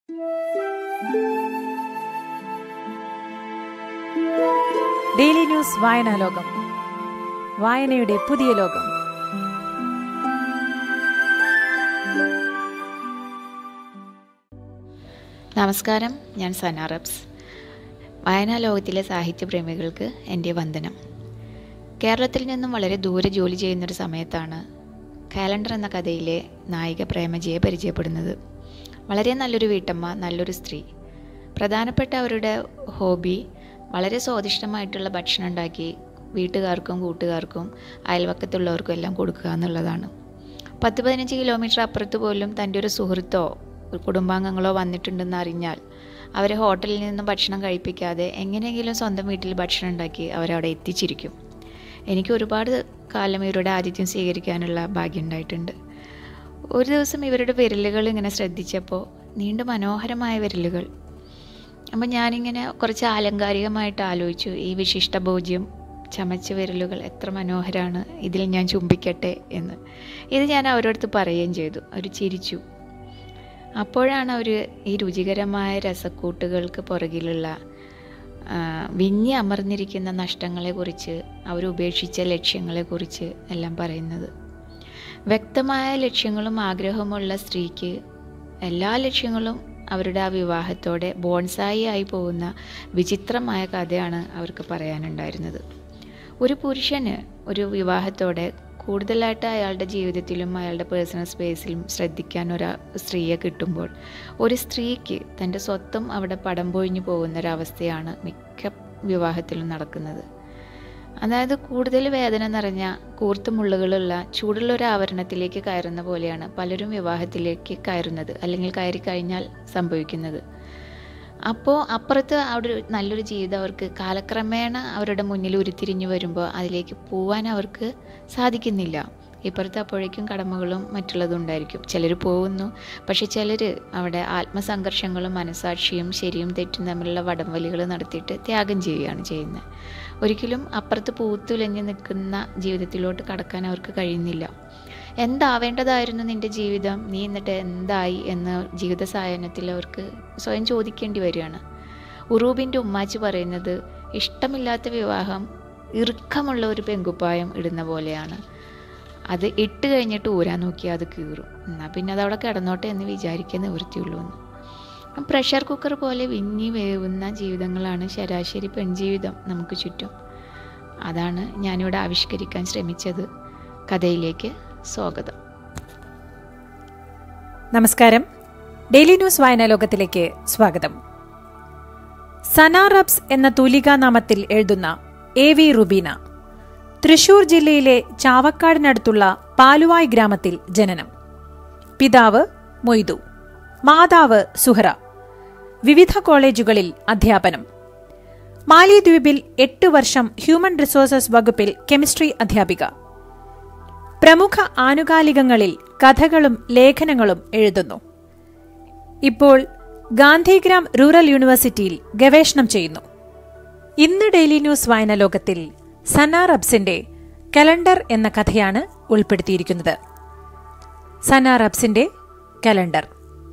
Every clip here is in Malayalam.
ഡെയിലി ന്യൂസ് വായനാ ലോകം വായനയുടെ പുതിയ ലോകം നമസ്കാരം ഞാൻ സന റബ്സ് വായനാ ലോകത്തിലെ സാഹിത്യപ്രേമികൾക്ക് എൻ്റെ വന്ദനം കേരളത്തിൽ നിന്നും വളരെ ദൂരെ ജോലി ചെയ്യുന്നൊരു സമയത്താണ് കാലണ്ടർ എന്ന കഥയിലെ നായിക പ്രേമജയെ പരിചയപ്പെടുന്നത് വളരെ നല്ലൊരു വീട്ടമ്മ നല്ലൊരു സ്ത്രീ പ്രധാനപ്പെട്ട അവരുടെ ഹോബി വളരെ സ്വാദിഷ്ടമായിട്ടുള്ള ഭക്ഷണം ഉണ്ടാക്കി വീട്ടുകാർക്കും കൂട്ടുകാർക്കും അയൽവക്കത്തുള്ളവർക്കും എല്ലാം കൊടുക്കുക എന്നുള്ളതാണ് പത്ത് പതിനഞ്ച് കിലോമീറ്റർ അപ്പുറത്ത് പോലും തൻ്റെ ഒരു സുഹൃത്തോ ഒരു കുടുംബാംഗങ്ങളോ വന്നിട്ടുണ്ടെന്ന് അറിഞ്ഞാൽ അവരെ ഹോട്ടലിൽ നിന്നും ഭക്ഷണം കഴിപ്പിക്കാതെ എങ്ങനെയെങ്കിലും സ്വന്തം വീട്ടിൽ ഭക്ഷണം ഉണ്ടാക്കി അവരവിടെ എത്തിച്ചിരിക്കും എനിക്ക് ഒരുപാട് കാലം ഇവരുടെ ആതിഥ്യം സ്വീകരിക്കാനുള്ള ഭാഗ്യം ഉണ്ടായിട്ടുണ്ട് ഒരു ദിവസം ഇവരുടെ വിരലുകൾ ഇങ്ങനെ ശ്രദ്ധിച്ചപ്പോൾ നീണ്ട മനോഹരമായ വിരലുകൾ അപ്പം ഞാനിങ്ങനെ കുറച്ച് ആലങ്കാരികമായിട്ട് ആലോചിച്ചു ഈ വിശിഷ്ട ഭോജ്യം ചമച്ച വിരലുകൾ എത്ര മനോഹരമാണ് ഇതിൽ ഞാൻ ചുംബിക്കട്ടെ എന്ന് ഇത് ഞാൻ അവരോടത്ത് പറയുകയും ചെയ്തു അവർ ചിരിച്ചു അപ്പോഴാണ് അവർ ഈ രുചികരമായ രസക്കൂട്ടുകൾക്ക് പുറകിലുള്ള ആ, വിങ്ങി അമർന്നിരിക്കുന്ന നഷ്ടങ്ങളെക്കുറിച്ച് അവർ ഉപേക്ഷിച്ച ലക്ഷ്യങ്ങളെക്കുറിച്ച് എല്ലാം പറയുന്നത് വ്യക്തമായ ലക്ഷ്യങ്ങളും ആഗ്രഹമുള്ള സ്ത്രീക്ക് എല്ലാ ലക്ഷ്യങ്ങളും അവരുടെ ആ വിവാഹത്തോടെ ബോൺസായി ആയി പോകുന്ന വിചിത്രമായ കഥയാണ് അവർക്ക് പറയാനുണ്ടായിരുന്നത് ഒരു പുരുഷന് ഒരു വിവാഹത്തോടെ കൂടുതലായിട്ട് അയാളുടെ ജീവിതത്തിലും അയാളുടെ പേഴ്സണൽ സ്പേസിലും ശ്രദ്ധിക്കാൻ ഒരു സ്ത്രീയെ കിട്ടുമ്പോൾ ഒരു സ്ത്രീക്ക് തൻ്റെ സ്വത്തും അവിടെ പടം പൊഴിഞ്ഞു പോകുന്ന ഒരവസ്ഥയാണ് മിക്ക വിവാഹത്തിലും നടക്കുന്നത് അതായത് കൂടുതൽ വേദന നിറഞ്ഞ കൂർത്ത മുള്ളുകളുള്ള ചൂടുള്ള ഒരു ആവരണത്തിലേക്ക് കയറുന്ന പോലെയാണ് പലരും വിവാഹത്തിലേക്ക് കയറുന്നത് അല്ലെങ്കിൽ കയറി കഴിഞ്ഞാൽ സംഭവിക്കുന്നത് അപ്പോൾ അപ്പുറത്ത് അവിടെ ഒരു നല്ലൊരു ജീവിതം അവർക്ക് കാലക്രമേണ അവരുടെ മുന്നിൽ ഉരുത്തിരിഞ്ഞു വരുമ്പോൾ അതിലേക്ക് പോവാൻ അവർക്ക് സാധിക്കുന്നില്ല ഇപ്പുറത്ത് അപ്പോഴേക്കും കടമകളും മറ്റുള്ളതും ഉണ്ടായിരിക്കും ചിലർ പോകുന്നു പക്ഷെ ചിലർ അവിടെ ആത്മസംഘർഷങ്ങളും മനസാക്ഷിയും ശരിയും തെറ്റും തമ്മിലുള്ള വടംവലികൾ നടത്തിയിട്ട് ത്യാഗം ചെയ്യുകയാണ് ചെയ്യുന്നത് ഒരിക്കലും അപ്പുറത്ത് പൂത്തുലഞ്ഞ് നിൽക്കുന്ന ജീവിതത്തിലോട്ട് കടക്കാൻ അവർക്ക് കഴിയുന്നില്ല എന്താവേണ്ടതായിരുന്നു നിന്റെ ജീവിതം നീ എന്നിട്ട് എന്തായി എന്ന ജീവിത സായാഹ്നത്തിൽ അവർക്ക് സ്വയം ചോദിക്കേണ്ടി വരികയാണ് ഉറൂബിൻ്റെ ഉമ്മാച്ചി പറയുന്നത് ഇഷ്ടമില്ലാത്ത വിവാഹം ഇറുക്കമുള്ള ഒരു പെങ്കുപ്പായം ഇടുന്ന പോലെയാണ് അത് ഇട്ട് കഴിഞ്ഞിട്ട് ഊരാൻ നോക്കിയാൽ അത് കീറും എന്നാൽ പിന്നെ അത് അവിടെ കിടന്നോട്ടെ എന്ന് വിചാരിക്കാൻ നിവൃത്തിയുള്ളൂ എന്ന് പ്രഷർ കുക്കർ പോലെ വിങ്ങി വേവുന്ന ജീവിതങ്ങളാണ് ശരാശരി പെൺജീവിതം നമുക്ക് ചുറ്റും അതാണ് ഞാനിവിടെ ആവിഷ്കരിക്കാൻ ശ്രമിച്ചത് കഥയിലേക്ക് സ്വാഗതം നമസ്കാരം ഡെയിലി ന്യൂസ് വായനാ ലോകത്തിലേക്ക് സ്വാഗതം സന റബ്സ് എന്ന തൂലികാനാമത്തിൽ എഴുതുന്ന എ വി റുബീന തൃശൂർ ജില്ലയിലെ ചാവക്കാടിനടുത്തുള്ള പാലുവായ് ഗ്രാമത്തിൽ ജനനം പിതാവ് മൊയ്തു മാതാവ് സുഹറ വിവിധ കോളേജുകളിൽ അധ്യാപനം മാലിദ്വീപിൽ എട്ട് വർഷം ഹ്യൂമൻ റിസോഴ്സസ് വകുപ്പിൽ കെമിസ്ട്രി അധ്യാപിക പ്രമുഖ ആനുകാലികങ്ങളിൽ കഥകളും ലേഖനങ്ങളും എഴുതുന്നു ഇപ്പോൾ ഗാന്ധിഗ്രാം റൂറൽ യൂണിവേഴ്സിറ്റിയിൽ ഗവേഷണം ചെയ്യുന്നു ഇന്ന് ഡെയിലി ന്യൂസ് വായന ലോകത്തിൽ സന റബ്സിന്റെ കലണ്ടർ എന്ന കഥയാണ് ഉൾപ്പെടുത്തിയിരിക്കുന്നത് സന റബ്സിന്റെ കലണ്ടർ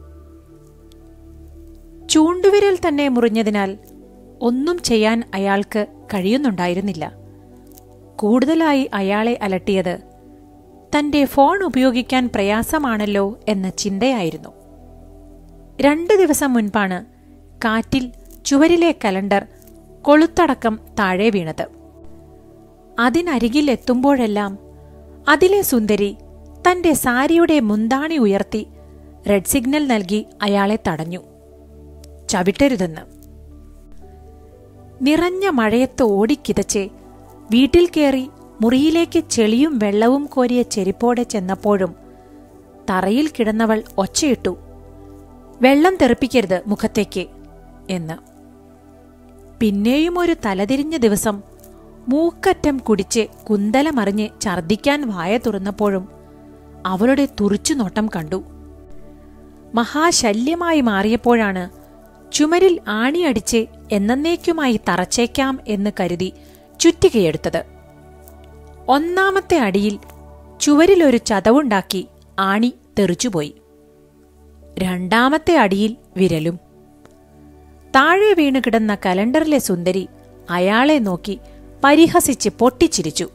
ചൂണ്ടുവിരൽ തന്നെ മുറിഞ്ഞതിനാൽ ഒന്നും ചെയ്യാൻ അയാൾക്ക് കഴിയുന്നുണ്ടായിരുന്നില്ല കൂടുതലായി അയാളെ അലട്ടിയത് തന്റെ ഫോൺ ഉപയോഗിക്കാൻ പ്രയാസമാണല്ലോ എന്ന ചിന്തയായിരുന്നു രണ്ട് ദിവസം മുൻപാണ് കാറ്റിൽ ചുവരിലെ കലണ്ടർ കൊളുത്തടക്കം താഴെ വീണത് അതിനരികിൽ എത്തുമ്പോഴെല്ലാം അതിലെ സുന്ദരി തന്റെ സാരിയുടെ മുന്താണി ഉയർത്തി റെഡ് സിഗ്നൽ നൽകി അയാളെ തടഞ്ഞു ചവിട്ടരുതെന്ന് നിറഞ്ഞ മഴയത്ത് ഓടിക്കിതച്ച് വീട്ടിൽ കയറി മുറിയിലേക്ക് ചെളിയും വെള്ളവും കോരിയ ചെരിപ്പോടെ ചെന്നപ്പോഴും തറയിൽ കിടന്നവൾ ഒച്ചയിട്ടു വെള്ളം തെറിപ്പിക്കരുത് മുഖത്തേക്ക് എന്ന് പിന്നെയും ഒരു തലതിരിഞ്ഞ ദിവസം മൂക്കറ്റം കുടിച്ച് കുന്തലമറിഞ്ഞ് ഛർദ്ദിക്കാൻ വായ തുറന്നപ്പോഴും അവളുടെ തുറിച്ചുനോട്ടം കണ്ടു മഹാശല്യമായി മാറിയപ്പോഴാണ് ചുമരിൽ ആണിയടിച്ച് എന്നേക്കുമായി തറച്ചേക്കാം എന്ന് കരുതി ചുറ്റികയെടുത്തത് ഒന്നാമത്തെ അടിയിൽ ചുവരിലൊരു ചതവുണ്ടാക്കി ആണി തെറിച്ചുപോയി രണ്ടാമത്തെ അടിയിൽ വിരലും താഴെ വീണ് കിടന്ന കലണ്ടറിലെ സുന്ദരി അയാളെ നോക്കി പരിഹസിച്ച് പൊട്ടിച്ചിരിച്ചു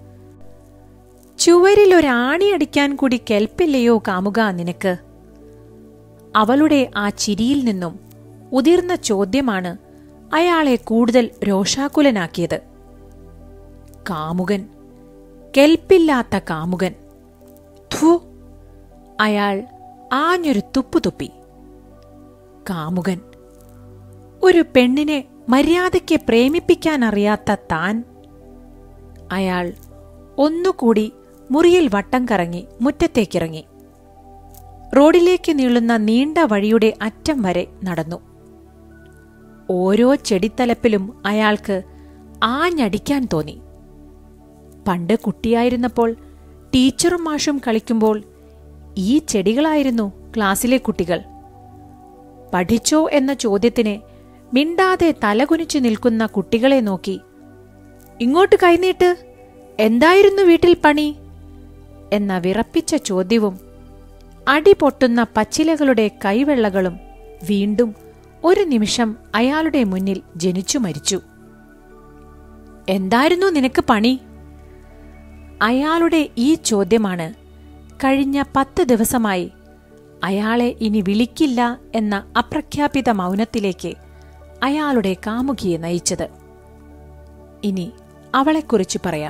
ചുവരിൽ ഒരാണി അടിക്കാൻ കൂടി കെൽപ്പില്ലയോ കാമുക നിനക്ക് അവളുടെ ആ ചിരിയിൽ നിന്നും ഉതിർന്ന ചോദ്യമാണ് അയാളെ കൂടുതൽ രോഷാകുലനാക്കിയത് കാമുകൻ കെൽപ്പില്ലാത്ത കാമുകൻ ഥു അയാൾ ആഞ്ഞൊരു തുപ്പു തുപ്പി കാമുകൻ ഒരു പെണ്ണിനെ മര്യാദയ്ക്ക് പ്രേമിപ്പിക്കാൻ അറിയാത്ത താൻ അയാൾ ഒന്നുകൂടി മുറിയിൽ വട്ടം കറങ്ങി മുറ്റത്തേക്കിറങ്ങി റോഡിലേക്ക് നീളുന്ന നീണ്ട വഴിയുടെ അറ്റം വരെ നടന്നു ഓരോ ചെടിത്തലപ്പിലും അയാൾക്ക് ആഞ്ഞടിക്കാൻ തോന്നി പണ്ട് കുട്ടിയായിരുന്നപ്പോൾ ടീച്ചറും മാഷും കളിക്കുമ്പോൾ ഈ ചെടികളായിരുന്നു ക്ലാസ്സിലെ കുട്ടികൾ പഠിച്ചോ എന്ന ചോദ്യത്തിന് മിണ്ടാതെ തലകുനിച്ചു നിൽക്കുന്ന കുട്ടികളെ നോക്കി ഇങ്ങോട്ട് കൈനീട്ട് എന്തായിരുന്നു വീട്ടിൽ പണി എന്ന വിറപ്പിച്ച ചോദ്യവും അടി പൊട്ടുന്ന പച്ചിലകളുടെ കൈവെള്ളകളും വീണ്ടും ഒരു നിമിഷം അയാളുടെ മുന്നിൽ ജനിച്ചു മരിച്ചു എന്തായിരുന്നു നിനക്ക് പണി അയാളുടെ ഈ ചോദ്യമാണ് കഴിഞ്ഞ പത്ത് ദിവസമായി അയാളെ ഇനി വിളിക്കില്ല എന്ന അപ്രഖ്യാപിത മൗനത്തിലേക്ക് അയാളുടെ കാമുകിയെ നയിച്ചത് ഇനി അവളെക്കുറിച്ച് പറയാം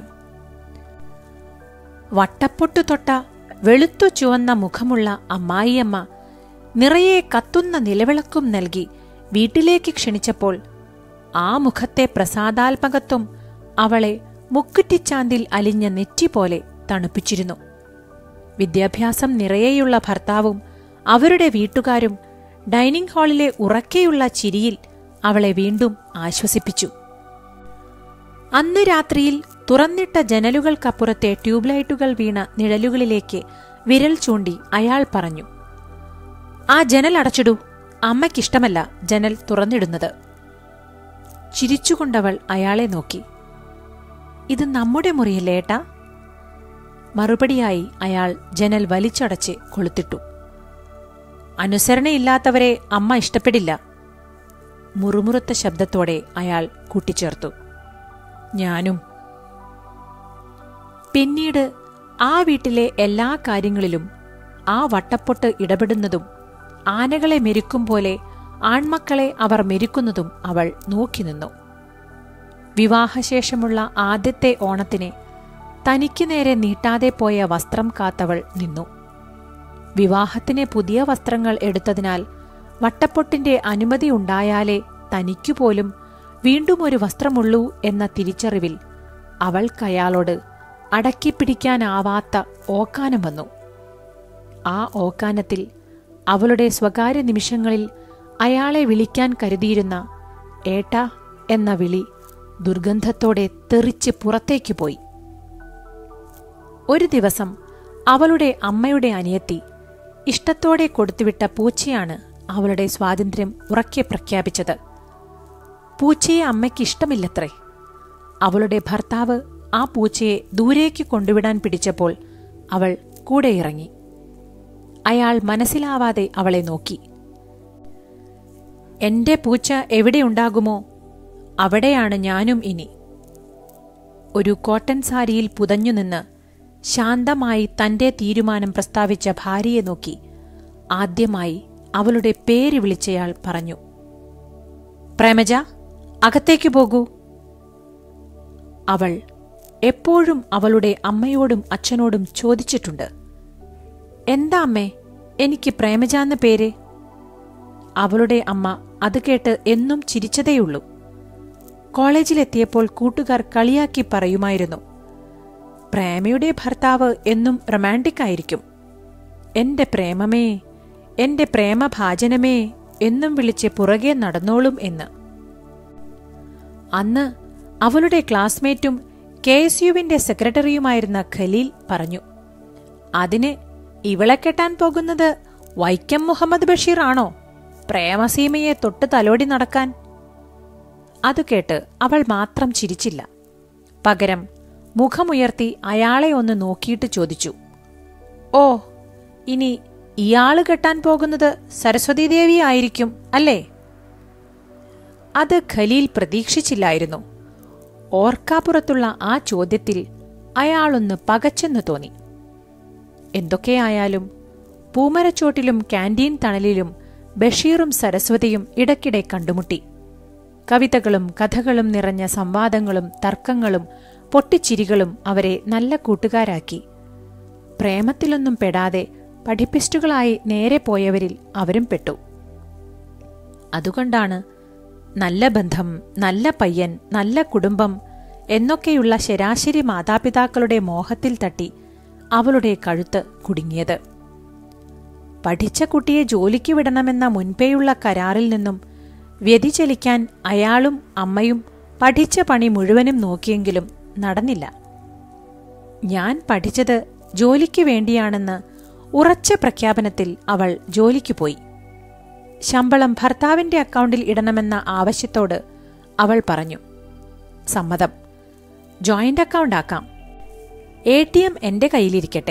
വട്ടപ്പൊട്ടു തൊട്ട വെളുത്തു ചുവന്ന മുഖമുള്ള അമ്മായിയമ്മ നിറയെ കത്തുന്ന നിലവിളക്കും നൽകി വീട്ടിലേക്ക് ക്ഷണിച്ചപ്പോൾ ആ മുഖത്തെ പ്രസാദാത്മകത്വം അവളെ മുക്കുറ്റിച്ചാന്തിൽ അലിഞ്ഞ നെറ്റി പോലെ തണുപ്പിച്ചിരുന്നു വിദ്യാഭ്യാസം നിറയെയുള്ള ഭർത്താവും അവരുടെ വീട്ടുകാരും ഡൈനിങ് ഹാളിലെ ഉറക്കെയുള്ള ചിരിയിൽ അവളെ വീണ്ടും ആശ്വസിപ്പിച്ചു അന്ന് രാത്രിയിൽ തുറന്നിട്ട ജനലുകൾക്കപ്പുറത്തെ ട്യൂബ്ലൈറ്റുകൾ വീണ നിഴലുകളിലേക്ക് വിരൽ ചൂണ്ടി അയാൾ പറഞ്ഞു ആ ജനൽ അടച്ചിടൂ അമ്മയ്ക്കിഷ്ടമല്ല ജനൽ തുറന്നിടുന്നത് ചിരിച്ചുകൊണ്ടവൾ അയാളെ നോക്കി ഇത് നമ്മുടെ മുറിയല്ലേ ഏട്ടാ മറുപടിയായി അയാൾ ജനൽ വലിച്ചടച്ച് കൊളുത്തിട്ടു അനുസരണയില്ലാത്തവരെ അമ്മ ഇഷ്ടപ്പെടില്ല മുറുമുറുത്ത ശബ്ദത്തോടെ അയാൾ കൂട്ടിച്ചേർത്തു ഞാനും പിന്നീട് ആ വീട്ടിലെ എല്ലാ കാര്യങ്ങളിലും ആ വട്ടപ്പൊട്ട് ഇടപെടുന്നതും ആനകളെ മെരുക്കും പോലെ ആൺമക്കളെ അവർ മെരുക്കുന്നതും അവൾ നോക്കി നിന്നു വിവാഹശേഷമുള്ള ആദ്യത്തെ ഓണത്തിന് തനിക്ക് നേരെ നീട്ടാതെ പോയ വസ്ത്രം കാത്തവൾ നിന്നു വിവാഹത്തിന് പുതിയ വസ്ത്രങ്ങൾ എടുത്തതിനാൽ വട്ടപ്പൊട്ടിന്റെ അനുമതി ഉണ്ടായാലേ തനിക്കുപോലും വീണ്ടും ഒരു വസ്ത്രമുള്ളൂ എന്ന തിരിച്ചറിവിൽ അവൾക്കയാളോട് അടക്കിപ്പിടിക്കാനാവാത്ത ഓക്കാനം വന്നു ആ ഓക്കാനത്തിൽ അവളുടെ സ്വകാര്യ നിമിഷങ്ങളിൽ അയാളെ വിളിക്കാൻ കരുതിയിരുന്ന ഏട്ടാ എന്ന വിളി ദുർഗന്ധത്തോടെ തെറിച്ച് പുറത്തേക്ക് പോയി ഒരു ദിവസം അവളുടെ അമ്മയുടെ അനിയത്തി ഇഷ്ടത്തോടെ കൊടുത്തുവിട്ട പൂച്ചയാണ് അവളുടെ സ്വാതന്ത്ര്യം ഉറക്കെ പ്രഖ്യാപിച്ചത് പൂച്ചയെ അമ്മയ്ക്ക് ഇഷ്ടമില്ലത്രേ അവളുടെ ഭർത്താവ് ആ പൂച്ചയെ ദൂരേക്ക് കൊണ്ടുവിടാൻ പിടിച്ചപ്പോൾ അവൾ കൂടെ ഇറങ്ങി അയാൾ മനസ്സിലാവാതെ അവളെ നോക്കി എന്റെ പൂച്ച എവിടെയുണ്ടാകുമോ അവിടെയാണ് ഞാനും ഇനി ഒരു കോട്ടൺ സാരിയിൽ പുതഞ്ഞുനിന്ന് ശാന്തമായി തന്റെ തീരുമാനം പ്രസ്താവിച്ച ഭാര്യയെ നോക്കി ആദ്യമായി അവളുടെ പേര് വിളിച്ചയാൾ പറഞ്ഞു പ്രേമജ അകത്തേക്ക് പോകൂ അവൾ എപ്പോഴും അവളുടെ അമ്മയോടും അച്ഛനോടും ചോദിച്ചിട്ടുണ്ട് എന്താ അമ്മേ എനിക്ക് പ്രേമജാന്ന പേര് അവളുടെ അമ്മ അത് കേട്ട് എന്നും ചിരിച്ചതേയുള്ളൂ കോളേജിലെത്തിയപ്പോൾ കൂട്ടുകാർ കളിയാക്കി പറയുമായിരുന്നു പ്രേമയുടെ ഭർത്താവ് എന്നും റൊമാൻറ്റിക് ആയിരിക്കും എന്റെ പ്രേമമേ എന്റെ പ്രേമഭാജനമേ എന്നും വിളിച്ച് പുറകെ നടന്നോളും എന്ന് അന്ന് അവളുടെ ക്ലാസ്മേറ്റും കെ എസ് യുവിന്റെ സെക്രട്ടറിയുമായിരുന്ന ഖലീൽ പറഞ്ഞു അതിന് ഇവളെ കെട്ടാൻ പോകുന്നത് വൈക്കം മുഹമ്മദ് ബഷീർ ആണോ പ്രേമസീമയെ തൊട്ട് തലോടി നടക്കാൻ അത് കേട്ട് അവൾ മാത്രം ചിരിച്ചില്ല പകരം മുഖമുയർത്തി അയാളെ ഒന്ന് നോക്കിയിട്ട് ചോദിച്ചു ഓ ഇനി ഇയാള് കെട്ടാൻ പോകുന്നത് സരസ്വതി ദേവി ആയിരിക്കും അല്ലേ അത് ഖലീൽ പ്രതീക്ഷിച്ചില്ലായിരുന്നു ഓർക്കാപ്പുറത്തുള്ള ആ ചോദ്യത്തിൽ അയാളൊന്ന് പകച്ചെന്ന് തോന്നി എന്തൊക്കെയായാലും പൂമരച്ചോട്ടിലും കാന്റീൻ തണലിലും ബഷീറും സരസ്വതിയും ഇടയ്ക്കിടെ കണ്ടുമുട്ടി കവിതകളും കഥകളും നിറഞ്ഞ സംവാദങ്ങളും തർക്കങ്ങളും പൊട്ടിച്ചിരികളും അവരെ നല്ല കൂട്ടുകാരാക്കി പ്രേമത്തിലൊന്നും പെടാതെ പഠിപ്പിസ്റ്റുകളായി നേരെ പോയവരിൽ അവരും പെട്ടു അതുകൊണ്ടാണ് നല്ല ബന്ധം നല്ല പയ്യൻ നല്ല കുടുംബം എന്നൊക്കെയുള്ള ശരാശരി മാതാപിതാക്കളുടെ മോഹത്തിൽ തട്ടി അവളുടെ കഴുത്ത് കുടുങ്ങിയത് പഠിച്ച കുട്ടിയെ ജോലിക്ക് വിടണമെന്ന മുൻപേയുള്ള കരാറിൽ നിന്നും വ്യതിചലിക്കാൻ അയാളും അമ്മയും പഠിച്ച പണി മുഴുവനും നോക്കിയെങ്കിലും നടന്നില്ല ഞാൻ പഠിച്ചത് ജോലിക്ക് വേണ്ടിയാണെന്ന് ഉറച്ച പ്രഖ്യാപനത്തിൽ അവൾ ജോലിക്ക് പോയി ശമ്പളം ഭർത്താവിന്റെ അക്കൗണ്ടിൽ ഇടണമെന്ന ആവശ്യത്തോട് അവൾ പറഞ്ഞു സമ്മതം ജോയിന്റ് അക്കൗണ്ട് ആക്കാം എ ടി എം എന്റെ കയ്യിലിരിക്കട്ടെ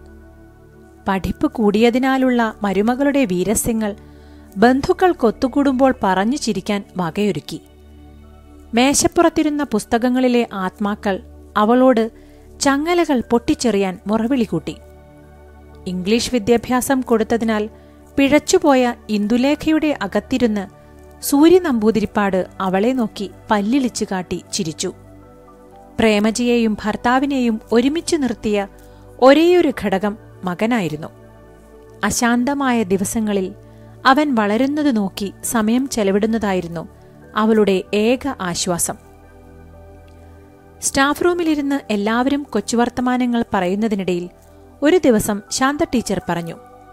പഠിപ്പ് കൂടിയതിനാലുള്ള മരുമകളുടെ വീരസ്യങ്ങൾ ബന്ധുക്കൾക്കൊത്തുകൂടുമ്പോൾ പറഞ്ഞു ചിരിക്കാൻ വകയൊരുക്കി മേശപ്പുറത്തിരുന്ന പുസ്തകങ്ങളിലെ ആത്മാക്കൾ അവളോട് ചങ്ങലകൾ പൊട്ടിച്ചെറിയാൻ മുറവിളി കൂട്ടി ഇംഗ്ലീഷ് വിദ്യാഭ്യാസം കൊടുത്തതിനാൽ പിഴച്ചുപോയ ഇന്ദുലേഖയുടെ അകത്തിരുന്ന് സൂര്യ നമ്പൂതിരിപ്പാട് അവളെ നോക്കി പല്ലിളിച്ചു കാട്ടി ചിരിച്ചു പ്രേമജിയെയും ഭർത്താവിനെയും ഒരുമിച്ചു നിർത്തിയ ഒരേയൊരു ഘടകം മകനായിരുന്നു അശാന്തമായ ദിവസങ്ങളിൽ അവൻ വളരുന്നത് നോക്കി സമയം ചെലവിടുന്നതായിരുന്നു അവളുടെ ഏക ആശ്വാസം സ്റ്റാഫ് റൂമിലിരുന്ന് എല്ലാവരും കൊച്ചുവർത്തമാനങ്ങൾ പറയുന്നതിനിടയിൽ ഒരു ദിവസം ശാന്ത ടീച്ചർ പറഞ്ഞു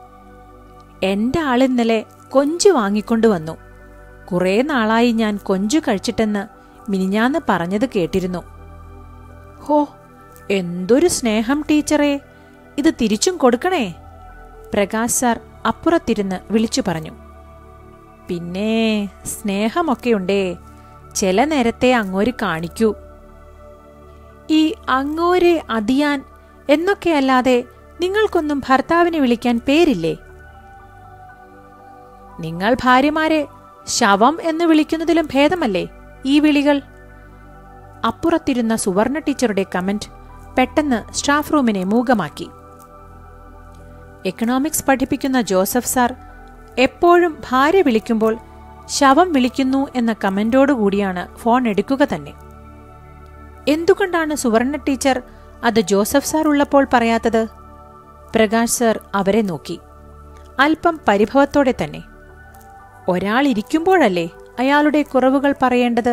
എന്റെ ആളിന്നലെ കൊഞ്ചു വാങ്ങിക്കൊണ്ടുവന്നു കുറേ നാളായി ഞാൻ കൊഞ്ചു കഴിച്ചിട്ടെന്ന് മിനിഞ്ഞാന്ന് പറഞ്ഞത് കേട്ടിരുന്നു ഹോ എന്തൊരു സ്നേഹം ടീച്ചറേ ഇത് തിരിച്ചും കൊടുക്കണേ പ്രകാശ് സാർ അപ്പുറത്തിരുന്ന് വിളിച്ചു പറഞ്ഞു പിന്നെ സ്നേഹമൊക്കെയുണ്ടേ ചില നേരത്തെ അങ്ങോര് കാണിക്കൂ ഈ അങ്ങോരെ അതിയാൻ എന്നൊക്കെയല്ലാതെ നിങ്ങൾക്കൊന്നും ഭർത്താവിനെ വിളിക്കാൻ പേരില്ലേ നിങ്ങൾ ഭാര്യമാരെ ശവം എന്ന് വിളിക്കുന്നതിലും ഭേദമല്ലേ ഈ വിളികൾ അപ്പുറത്തിരുന്ന സുവർണ ടീച്ചറുടെ കമന്റ് പെട്ടെന്ന് സ്റ്റാഫ് റൂമിനെ മൂകമാക്കി എക്കണോമിക്സ് പഠിപ്പിക്കുന്ന ജോസഫ് സാർ എപ്പോഴും ഭാര്യ വിളിക്കുമ്പോൾ ശവം വിളിക്കുന്നു എന്ന കമന്റോടുകൂടിയാണ് ഫോൺ എടുക്കുക തന്നെ എന്തുകൊണ്ടാണ് സുവർണ ടീച്ചർ അത് ജോസഫ് സാർ ഉള്ളപ്പോൾ പറയാത്തത് പ്രകാശ് സാർ അവരെ നോക്കി അല്പം പരിഭവത്തോടെ തന്നെ ഒരാൾ ഇരിക്കുമ്പോഴല്ലേ അയാളുടെ കുറവുകൾ പറയേണ്ടത്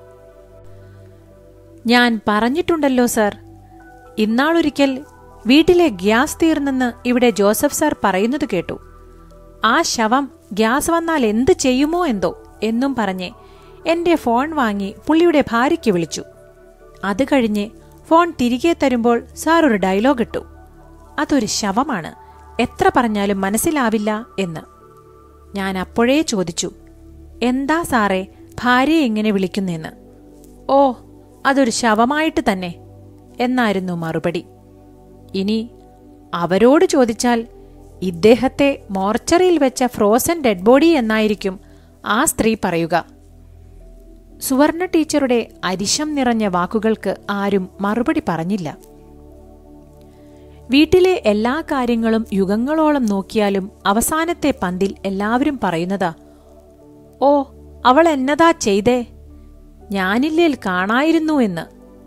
ഞാൻ പറഞ്ഞിട്ടുണ്ടല്ലോ സാർ ഇന്നാളൊരിക്കൽ വീട്ടിലെ ഗ്യാസ് തീർന്നെന്ന് ഇവിടെ ജോസഫ് സാർ പറയുന്നത് കേട്ടു ആ ശവം ഗ്യാസ് വന്നാൽ എന്ത് ചെയ്യുമോ എന്തോ എന്നും പറഞ്ഞ് എന്റെ ഫോൺ വാങ്ങി പുള്ളിയുടെ ഭാര്യയ്ക്ക് വിളിച്ചു അത് കഴിഞ്ഞ് ഫോൺ തിരികെ തരുമ്പോൾ സാർ ഒരു ഡയലോഗ് ഇട്ടു അതൊരു ശവമാണ് എത്ര പറഞ്ഞാലും മനസ്സിലാവില്ല എന്ന് ഞാൻ അപ്പോഴേ ചോദിച്ചു എന്താ സാറേ ഭാര്യയെ എങ്ങനെ വിളിക്കുന്നെന്ന് ഓ അതൊരു ശവമായിട്ട് തന്നെ എന്നായിരുന്നു മറുപടി ഇനി അവരോട് ചോദിച്ചാൽ ഇദ്ദേഹത്തെ മോർച്ചറിയിൽ വെച്ച ഫ്രോസൻ ഡെഡ് ബോഡി എന്നായിരിക്കും ആ സ്ത്രീ പറയുക സുവർണ ടീച്ചറുടെ അരിശം നിറഞ്ഞ വാക്കുകൾക്ക് ആരും മറുപടി പറഞ്ഞില്ല വീട്ടിലെ എല്ലാ കാര്യങ്ങളും യുഗങ്ങളോളം നോക്കിയാലും അവസാനത്തെ പന്തിൽ എല്ലാവരും പറയുന്നതാ ഓ അവൾ എന്നതാ ചെയ്തേ ഞാനില്ലേൽ കാണായിരുന്നു എന്ന്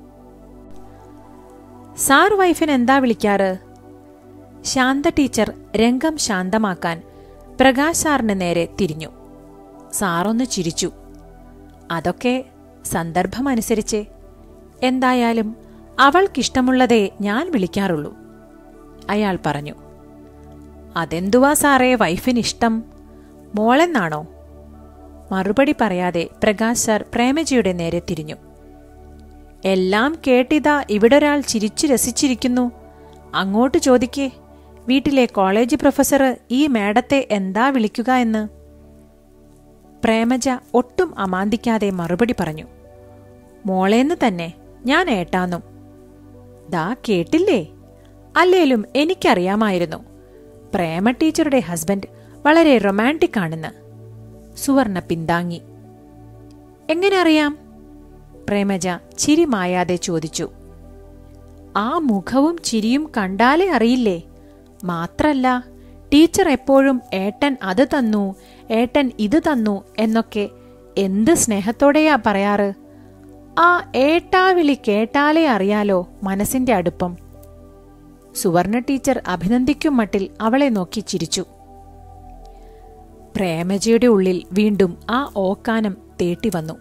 സാർ വൈഫിന് എന്താ വിളിക്കാറ് ശാന്ത ടീച്ചർ രംഗം ശാന്തമാക്കാൻ പ്രകാശ് സാറിന് നേരെ തിരിഞ്ഞു സാറൊന്ന് ചിരിച്ചു അതൊക്കെ സന്ദർഭമനുസരിച്ച് എന്തായാലും അവൾക്കിഷ്ടമുള്ളതേ ഞാൻ വിളിക്കാറുള്ളൂ അയാൾ പറഞ്ഞു അതെന്തുവാ സാറേ വൈഫിനിഷ്ടം മോളെന്നാണോ മറുപടി പറയാതെ പ്രകാശ് സാർ പ്രേമജിയുടെ നേരെ തിരിഞ്ഞു എല്ലാം കേട്ടിതാ ഇവിടൊരാൾ ചിരിച്ചു രസിച്ചിരിക്കുന്നു അങ്ങോട്ട് ചോദിക്കേ വീട്ടിലെ കോളേജ് പ്രൊഫസർ ഈ മേഡത്തെ എന്താ വിളിക്കുക എന്ന് പ്രേമജ ഒട്ടും അമാന്തിക്കാതെ മറുപടി പറഞ്ഞു മോളേന്ന് തന്നെ ഞാൻ ഏട്ടാന്നും ദാ കേട്ടില്ലേ അല്ലേലും എനിക്കറിയാമായിരുന്നു പ്രേമ ടീച്ചറുടെ ഹസ്ബൻഡ് വളരെ റൊമാൻറ്റിക് ആണെന്ന് സുവർണ പിന്താങ്ങി എങ്ങനെ അറിയാം പ്രേമജ ചിരി മായാതെ ചോദിച്ചു ആ മുഖവും ചിരിയും കണ്ടാലേ അറിയില്ലേ മാത്രല്ല ടീച്ചർ എപ്പോഴും ഏട്ടൻ അത് തന്നു ഏട്ടൻ ഇത് തന്നു എന്നൊക്കെ എന്ത് സ്നേഹത്തോടെയാ പറയാറ് ആ ഏട്ടാ വിളി കേട്ടാലേ അറിയാലോ മനസ്സിന്റെ അടുപ്പം സുവർണ ടീച്ചർ അഭിനന്ദിക്കും മട്ടിൽ അവളെ നോക്കി ചിരിച്ചു പ്രേമജയുടെ ഉള്ളിൽ വീണ്ടും ആ ഓക്കാനം തേട്ടി വന്നു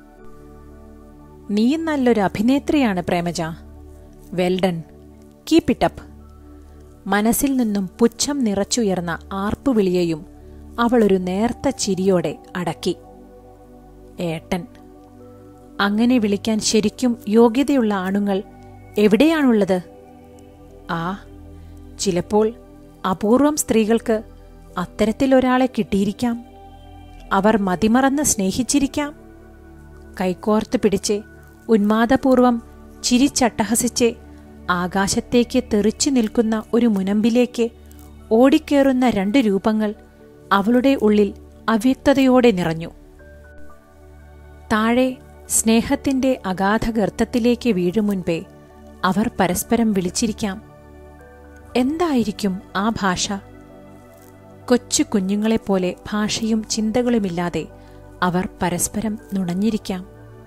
നീ നല്ലൊരു അഭിനേത്രിയാണ് Premaja well done keep it up മനസ്സിൽ നിന്നും പുച്ഛം നിറച്ചുയർന്ന ആർപ്പുവിളിയെയും അവളൊരു നേർത്ത ചിരിയോടെ അടക്കി ഏട്ടൻ അങ്ങനെ വിളിക്കാൻ ശരിക്കും യോഗ്യതയുള്ള ആണുങ്ങൾ എവിടെയാണുള്ളത് ആ ചിലപ്പോൾ അപൂർവം സ്ത്രീകൾക്ക് അത്തരത്തിലൊരാളെ കിട്ടിയിരിക്കാം അവർ മതിമറന്ന് സ്നേഹിച്ചിരിക്കാം കൈകോർത്ത് പിടിച്ച് ഉന്മാദപൂർവം ചിരിച്ചട്ടഹസിച്ച് ആകാശത്തേക്ക് തെറിച്ചു നിൽക്കുന്ന ഒരു മുനമ്പിലേക്ക് ഓടിക്കേറുന്ന രണ്ട് രൂപങ്ങൾ അവളുടെ ഉള്ളിൽ അവ്യക്തതയോടെ നിറഞ്ഞു താഴെ സ്നേഹത്തിന്റെ അഗാധ ഗർത്തത്തിലേക്ക് വീഴും മുൻപേ അവർ പരസ്പരം വിളിച്ചിരിക്കാം എന്തായിരിക്കും ആ ഭാഷ കൊച്ചു കുഞ്ഞുങ്ങളെപ്പോലെ ഭാഷയും ചിന്തകളുമില്ലാതെ അവർ പരസ്പരം നുണഞ്ഞിരിക്കാം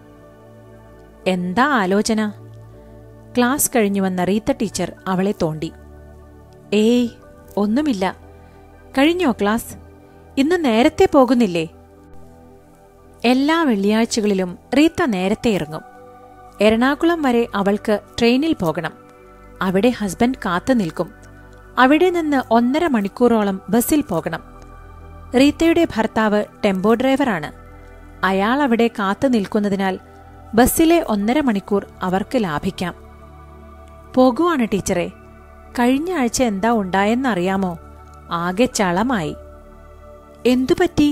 എന്താ ആലോചന ക്ലാസ് കഴിഞ്ഞു വന്ന റീത്ത ടീച്ചർ അവളെ തോണ്ടി ഏയ് ഒന്നുമില്ല കഴിഞ്ഞോ ക്ലാസ് ഇന്ന് നേരത്തെ പോകുന്നില്ലേ എല്ലാ വെള്ളിയാഴ്ചകളിലും റീത്ത നേരത്തെ ഇറങ്ങും എറണാകുളം വരെ അവൾക്ക് ട്രെയിനിൽ പോകണം അവിടെ ഹസ്ബൻഡ് കാത്തു നിൽക്കും അവിടെ നിന്ന് ഒന്നര മണിക്കൂറോളം ബസ്സിൽ പോകണം റീത്തയുടെ ഭർത്താവ് ടെമ്പോ ഡ്രൈവറാണ് അയാൾ അവിടെ കാത്തു നിൽക്കുന്നതിനാൽ ബസ്സിലെ ഒന്നര മണിക്കൂർ അവർക്ക് ലാഭിക്കാം പോകുവാണ് ടീച്ചറെ കഴിഞ്ഞ ആഴ്ച എന്താ ഉണ്ടായെന്നറിയാമോ ആകെ ചളമായി എന്തുപറ്റി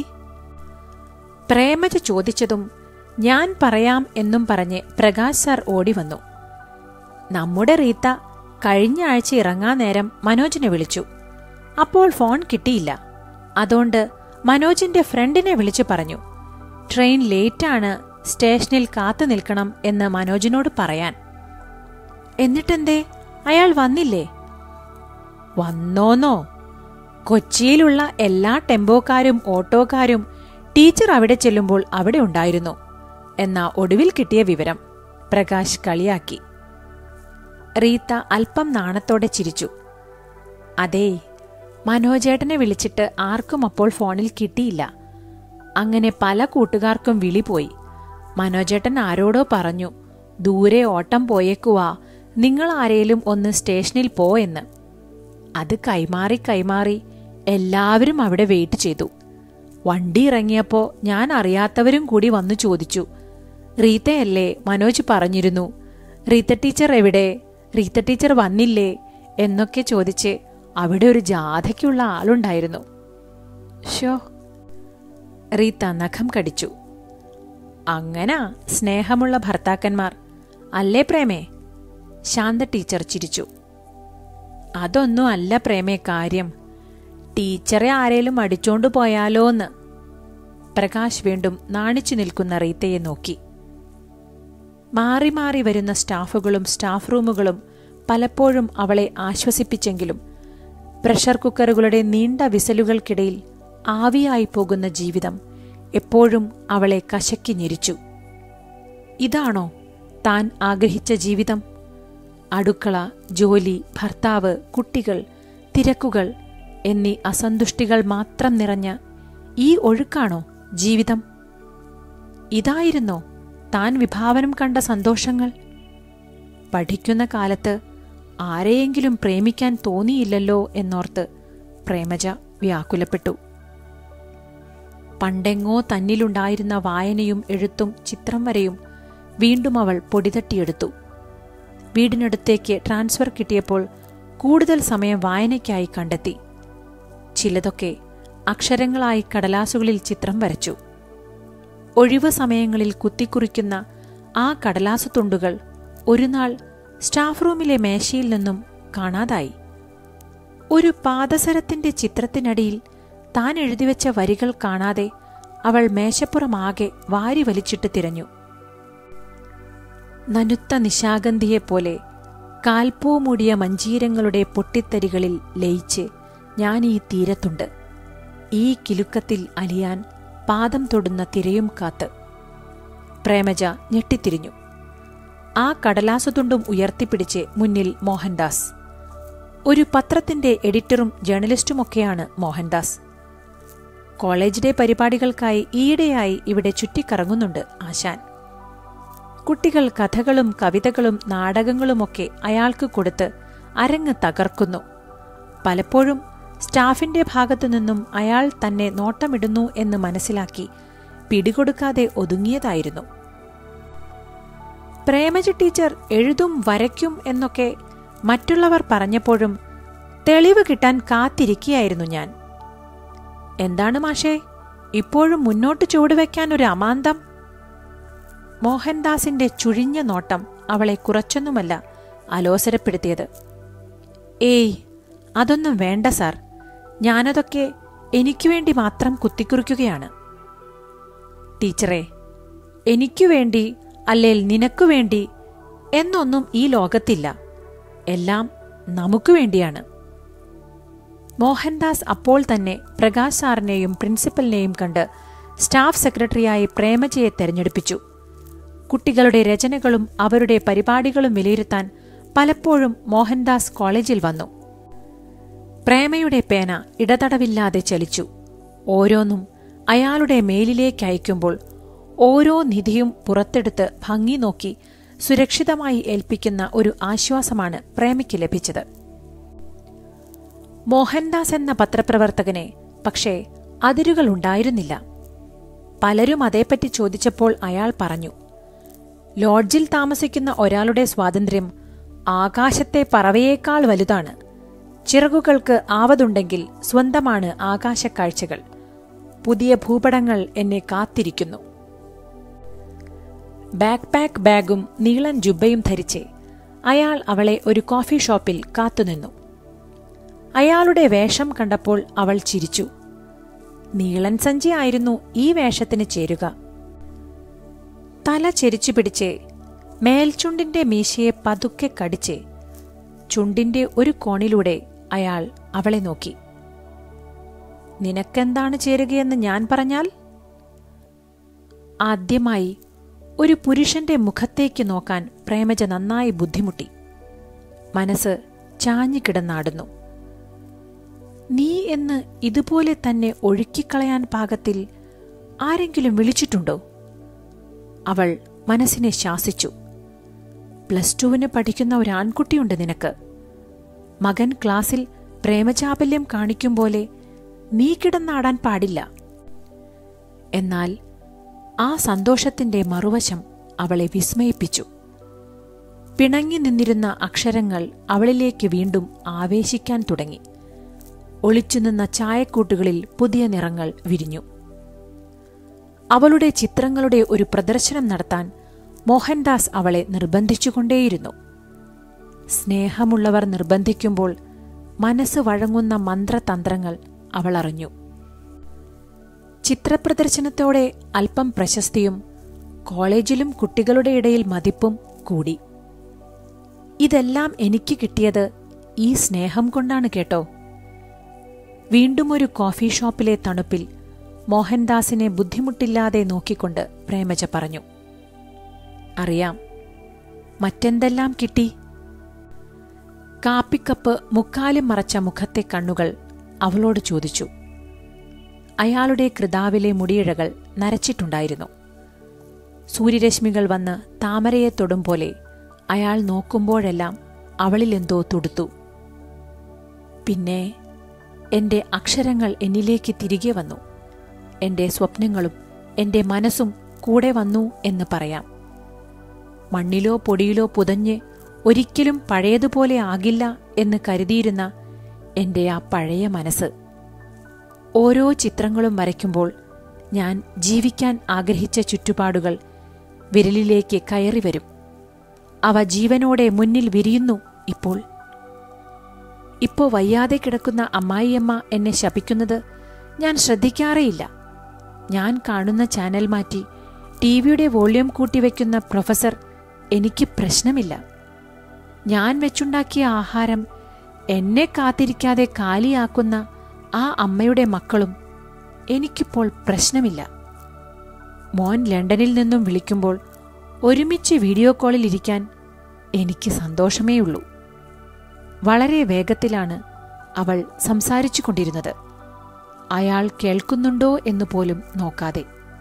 പ്രേമജ ചോദിച്ചതും ഞാൻ പറയാം എന്നും പറഞ്ഞ് പ്രകാശ് സാർ ഓടി വന്നു നമ്മുടെ റീത്ത കഴിഞ്ഞ ആഴ്ച ഇറങ്ങാൻ നേരം മനോജിനെ വിളിച്ചു അപ്പോൾ ഫോൺ കിട്ടിയില്ല അതുകൊണ്ട് മനോജിന്റെ ഫ്രണ്ടിനെ വിളിച്ചു പറഞ്ഞു ട്രെയിൻ ലേറ്റാണ് സ്റ്റേഷനിൽ കാത്തു നിൽക്കണം എന്ന് മനോജിനോട് പറയാൻ എന്നിട്ടെന്തേ അയാൾ വന്നില്ലേ വന്നോന്നോ കൊച്ചിയിലുള്ള എല്ലാ ടെമ്പോക്കാരും ഓട്ടോക്കാരും ടീച്ചർ അവിടെ ചെല്ലുമ്പോൾ അവിടെ ഉണ്ടായിരുന്നു എന്ന ഒടുവിൽ കിട്ടിയ വിവരം പ്രകാശ് കളിയാക്കി റീത്ത അല്പം നാണത്തോടെ ചിരിച്ചു അതേ മനോജേട്ടനെ വിളിച്ചിട്ട് ആർക്കും അപ്പോൾ ഫോണിൽ കിട്ടിയില്ല അങ്ങനെ പല കൂട്ടുകാർക്കും വിളി പോയി മനോജേട്ടൻ ആരോടോ പറഞ്ഞു ദൂരെ ഓട്ടം പോയേക്കുവാ നിങ്ങൾ ആരേലും ഒന്ന് സ്റ്റേഷനിൽ പോ എന്ന് അത് കൈമാറി കൈമാറി എല്ലാവരും അവിടെ വെയിറ്റ് ചെയ്തു വണ്ടി ഇറങ്ങിയപ്പോ ഞാൻ അറിയാത്തവരും കൂടി വന്നു ചോദിച്ചു റീത്തയല്ലേ മനോജ് പറഞ്ഞിരുന്നു റീത്ത ടീച്ചർ എവിടെ റീത്ത ടീച്ചർ വന്നില്ലേ എന്നൊക്കെ ചോദിച്ച് അവിടെ ഒരു ജാഥയ്ക്കുള്ള ആളുണ്ടായിരുന്നു ഷോ റീത്ത നഖം കടിച്ചു അങ്ങനാ സ്നേഹമുള്ള ഭർത്താക്കന്മാർ അല്ലേ പ്രേമേ ശാന്ത ടീച്ചർ ചിരിച്ചു അതൊന്നും അല്ല പ്രേമേ കാര്യം ടീച്ചറെ ആരേലും അടിച്ചോണ്ടു പോയാലോന്ന് പ്രകാശ് വീണ്ടും നാണിച്ചു നിൽക്കുന്ന റീത്തയെ നോക്കി മാറി മാറി വരുന്ന സ്റ്റാഫുകളും സ്റ്റാഫ് റൂമുകളും പലപ്പോഴും അവളെ ആശ്വസിപ്പിച്ചെങ്കിലും പ്രഷർ കുക്കറുകളുടെ നീണ്ട വിസലുകൾക്കിടയിൽ ആവിയായി പോകുന്ന ജീവിതം എപ്പോഴും അവളെ കശക്കി ഞെരിച്ചു ഇതാണോ താൻ ആഗ്രഹിച്ച ജീവിതം അടുക്കള ജോലി ഭർത്താവ് കുട്ടികൾ തിരക്കുകൾ എന്നീ അസന്തുഷ്ടികൾ മാത്രം നിറഞ്ഞ ഈ ഒഴുക്കാണോ ജീവിതം ഇതായിരുന്നോ താൻ വിഭാവനം കണ്ട സന്തോഷങ്ങൾ പഠിക്കുന്ന കാലത്ത് ആരെയെങ്കിലും പ്രേമിക്കാൻ തോന്നിയില്ലല്ലോ എന്നോർത്ത് പ്രേമജ വ്യാകുലപ്പെട്ടു പണ്ടെങ്ങോ തന്നിലുണ്ടായിരുന്ന വായനയും എഴുത്തും ചിത്രം വരെയും വീണ്ടും അവൾ പൊടിതട്ടിയെടുത്തു വീടിനടുത്തേക്ക് ട്രാൻസ്ഫർ കിട്ടിയപ്പോൾ കൂടുതൽ സമയം വായനയ്ക്കായി കണ്ടെത്തി ചിലതൊക്കെ അക്ഷരങ്ങളായി കടലാസുകളിൽ ചിത്രം വരച്ചു ഒഴിവു സമയങ്ങളിൽ കുത്തിക്കുറിക്കുന്ന ആ കടലാസു തുണ്ടുകൾ ഒരു നാൾ സ്റ്റാഫ് റൂമിലെ മേശയിൽ നിന്നും കാണാതായി ഒരു പാദസരത്തിന്റെ ചിത്രത്തിനടിയിൽ താൻ എഴുതിവെച്ച വരികൾ കാണാതെ അവൾ മേശപ്പുറമാകെ വാരി വലിച്ചിട്ട് തിരഞ്ഞു നനുത്ത നിശാഗന്ധിയെപ്പോലെ കാൽപ്പൂ മൂടിയ മഞ്ചീരങ്ങളുടെ പൊട്ടിത്തരികളിൽ ലയിച്ച് ഞാൻ ഈ തീരത്തുണ്ട് ഈ കിലുക്കത്തിൽ അലിയാൻ പാദം തൊടുന്ന തിരയും കാത്ത് പ്രേമജ ഞെട്ടിത്തിരിഞ്ഞു ആ കടലാസുതുണ്ടും ഉയർത്തിപ്പിടിച്ച് മുന്നിൽ മോഹൻദാസ് ഒരു പത്രത്തിന്റെ എഡിറ്ററും ജേർണലിസ്റ്റുമൊക്കെയാണ് മോഹൻദാസ് കോളേജ് ഡേ പരിപാടികൾക്കായി ഈയിടെയായി ഇവിടെ ചുറ്റിക്കറങ്ങുന്നുണ്ട് ആശാൻ കുട്ടികൾ കഥകളും കവിതകളും നാടകങ്ങളുമൊക്കെ അയാൾക്ക് കൊടുത്ത് അരങ്ങ് തകർക്കുന്നു പലപ്പോഴും സ്റ്റാഫിന്റെ ഭാഗത്തു നിന്നും അയാൾ തന്നെ നോട്ടമിടുന്നു എന്ന് മനസ്സിലാക്കി പിടികൊടുക്കാതെ ഒതുങ്ങിയതായിരുന്നു പ്രേമജ ടീച്ചർ എഴുതും വരയ്ക്കും എന്നൊക്കെ മറ്റുള്ളവർ പറഞ്ഞപ്പോഴും തെളിവ് കിട്ടാൻ കാത്തിരിക്കുകയായിരുന്നു ഞാൻ എന്താണ് മാഷേ ഇപ്പോഴും മുന്നോട്ട് ചുവടുവെക്കാൻ ഒരു അമാന്തം മോഹൻദാസിന്റെ ചുഴിഞ്ഞ നോട്ടം അവളെ കുറച്ചൊന്നുമല്ല അലോസരപ്പെടുത്തിയത് ഏയ് അതൊന്നും വേണ്ട സാർ ഞാനതൊക്കെ എനിക്കു വേണ്ടി മാത്രം കുത്തിക്കുറിക്കുകയാണ് ടീച്ചറെ എനിക്കു വേണ്ടി അല്ലേൽ നിനക്കു വേണ്ടി എന്നൊന്നും ഈ ലോകത്തില്ല എല്ലാം നമുക്കു വേണ്ടിയാണ് മോഹൻദാസ് അപ്പോൾ തന്നെ പ്രകാശ് സാറിനെയും പ്രിൻസിപ്പലിനെയും കണ്ട് സ്റ്റാഫ് സെക്രട്ടറിയായി പ്രേമജയെ തെരഞ്ഞെടുപ്പിച്ചു കുട്ടികളുടെ രചനകളും അവരുടെ പരിപാടികളും വിലയിരുത്താൻ പലപ്പോഴും മോഹൻദാസ് കോളേജിൽ വന്നു പ്രേമയുടെ പേന ഇടതടവില്ലാതെ ചലിച്ചു ഓരോന്നും അയാളുടെ മേലിലേക്ക് അയക്കുമ്പോൾ ഓരോ നിധിയും പുറത്തെടുത്ത് ഭംഗി നോക്കി സുരക്ഷിതമായി ഏൽപ്പിക്കുന്ന ഒരു ആശ്വാസമാണ് പ്രേമയ്ക്ക് ലഭിച്ചത് മോഹൻദാസ് എന്ന പത്രപ്രവർത്തകനെ പക്ഷേ അതിരുകൾ ഉണ്ടായിരുന്നില്ല പലരും അതേപ്പറ്റി ചോദിച്ചപ്പോൾ അയാൾ പറഞ്ഞു ലോഡ്ജിൽ താമസിക്കുന്ന ഒരാളുടെ സ്വാതന്ത്ര്യം ആകാശത്തെ പറവയേക്കാൾ വലുതാണ് ചിറകുകൾക്ക് ആവതുണ്ടെങ്കിൽ സ്വന്തമാണ് ആകാശക്കാഴ്ചകൾ പുതിയ ഭൂപടങ്ങൾ എന്നെ കാത്തിരിക്കുന്നു ബാക്ക് പാക്ക് ബാഗും നീളൻ ജുബയും ധരിച്ച് അയാൾ അവളെ ഒരു കോഫി ഷോപ്പിൽ കാത്തുനിന്നു അയാളുടെ വേഷം കണ്ടപ്പോൾ അവൾ ചിരിച്ചു നീളൻ സഞ്ചി ആയിരുന്നു ഈ വേഷത്തിന് ചേരുക തല ചെരിച്ചു പിടിച്ച് മേൽചുണ്ടിന്റെ മീശയെ പതുക്കെ കടിച്ച് ചുണ്ടിന്റെ ഒരു കോണിലൂടെ അയാൾ അവളെ നോക്കി നിനക്കെന്താണ് ചേരുകയെന്ന് ഞാൻ പറഞ്ഞാൽ ആദ്യമായി ഒരു പുരുഷന്റെ മുഖത്തേക്ക് നോക്കാൻ പ്രേമജ നന്നായി ബുദ്ധിമുട്ടി മനസ്സ് ചാഞ്ഞുകിടന്നാടുന്നു നീ എന്ന് ഇതുപോലെ തന്നെ ഒഴുക്കിക്കളയാൻ പാകത്തിൽ ആരെങ്കിലും വിളിച്ചിട്ടുണ്ടോ അവൾ മനസ്സിനെ ശാസിച്ചു പ്ലസ് ടുവിന് പഠിക്കുന്ന ഒരു ആൺകുട്ടിയുണ്ട് നിനക്ക് മകൻ ക്ലാസ്സിൽ പ്രേമചാപല്യം കാണിക്കും പോലെ നീ കിടന്നാടാൻ പാടില്ല എന്നാൽ ആ സന്തോഷത്തിന്റെ മറുവശം അവളെ വിസ്മയിപ്പിച്ചു പിണങ്ങി നിന്നിരുന്ന അക്ഷരങ്ങൾ അവളിലേക്ക് വീണ്ടും ആവേശിക്കാൻ തുടങ്ങി ഒളിച്ചുനിന്ന ചായക്കൂട്ടുകളിൽ പുതിയ നിറങ്ങൾ വിരിഞ്ഞു അവളുടെ ചിത്രങ്ങളുടെ ഒരു പ്രദർശനം നടത്താൻ മോഹൻദാസ് അവളെ നിർബന്ധിച്ചുകൊണ്ടേയിരുന്നു സ്നേഹമുള്ളവർ നിർബന്ധിക്കുമ്പോൾ മനസ്സ് വഴങ്ങുന്ന മന്ത്രതന്ത്രങ്ങൾ അവൾ അറിഞ്ഞു ചിത്രപ്രദർശനത്തോടെ അല്പം പ്രശസ്തിയും കോളേജിലും കുട്ടികളുടെ ഇടയിൽ മതിപ്പും കൂടി ഇതെല്ലാം എനിക്ക് കിട്ടിയത് ഈ സ്നേഹം കൊണ്ടാണ് കേട്ടോ വീണ്ടും ഒരു കോഫി ഷോപ്പിലെ തണുപ്പിൽ മോഹൻദാസിനെ ബുദ്ധിമുട്ടില്ലാതെ നോക്കിക്കൊണ്ട് പ്രേമജ പറഞ്ഞു അറിയാം മറ്റെന്തെല്ലാം കിട്ടി കാപ്പിക്കപ്പ് മുക്കാലും മറച്ച മുഖത്തെ കണ്ണുകൾ അവളോട് ചോദിച്ചു അയാളുടെ കൃതാവിലെ മുടിയിഴകൾ നരച്ചിട്ടുണ്ടായിരുന്നു സൂര്യരശ്മികൾ വന്ന് താമരയെ തൊടും പോലെ അയാൾ നോക്കുമ്പോഴെല്ലാം അവളിലെന്തോ തുടുത്തു പിന്നെ എന്റെ അക്ഷരങ്ങൾ എന്നിലേക്ക് തിരികെ വന്നു എന്റെ സ്വപ്നങ്ങളും എന്റെ മനസ്സും കൂടെ വന്നു എന്ന് പറയാം മണ്ണിലോ പൊടിയിലോ പുതഞ്ഞ് ഒരിക്കലും പഴയതുപോലെ ആകില്ല എന്ന് കരുതിയിരുന്ന എന്റെ ആ പഴയ മനസ്സ് ഓരോ ചിത്രങ്ങളും വരയ്ക്കുമ്പോൾ ഞാൻ ജീവിക്കാൻ ആഗ്രഹിച്ച ചുറ്റുപാടുകൾ വിരലിലേക്ക് കയറി വരും അവ ജീവനോടെ മുന്നിൽ വിരിയുന്നു ഇപ്പോൾ ഇപ്പോ വയ്യാതെ കിടക്കുന്ന അമ്മായിയമ്മ എന്നെ ശപിക്കുന്നത് ഞാൻ ശ്രദ്ധിക്കാറേയില്ല ഞാൻ കാണുന്ന ചാനൽ മാറ്റി ടി വിയുടെ വോള്യൂം കൂട്ടിവെക്കുന്ന പ്രൊഫസർ എനിക്ക് പ്രശ്നമില്ല ഞാൻ വെച്ചുണ്ടാക്കിയ ആഹാരം എന്നെ കാത്തിരിക്കാതെ കാലിയാക്കുന്ന ആ അമ്മയുടെ മക്കളും എനിക്കിപ്പോൾ പ്രശ്നമില്ല മോൻ ലണ്ടനിൽ നിന്നും വിളിക്കുമ്പോൾ ഒരുമിച്ച് വീഡിയോ കോളിൽ ഇരിക്കാൻ എനിക്ക് സന്തോഷമേയുള്ളൂ വളരെ വേഗത്തിലാണ് അവൾ സംസാരിച്ചു കൊണ്ടിരുന്നത് അയാൾ കേൾക്കുന്നുണ്ടോ എന്ന് പോലും നോക്കാതെ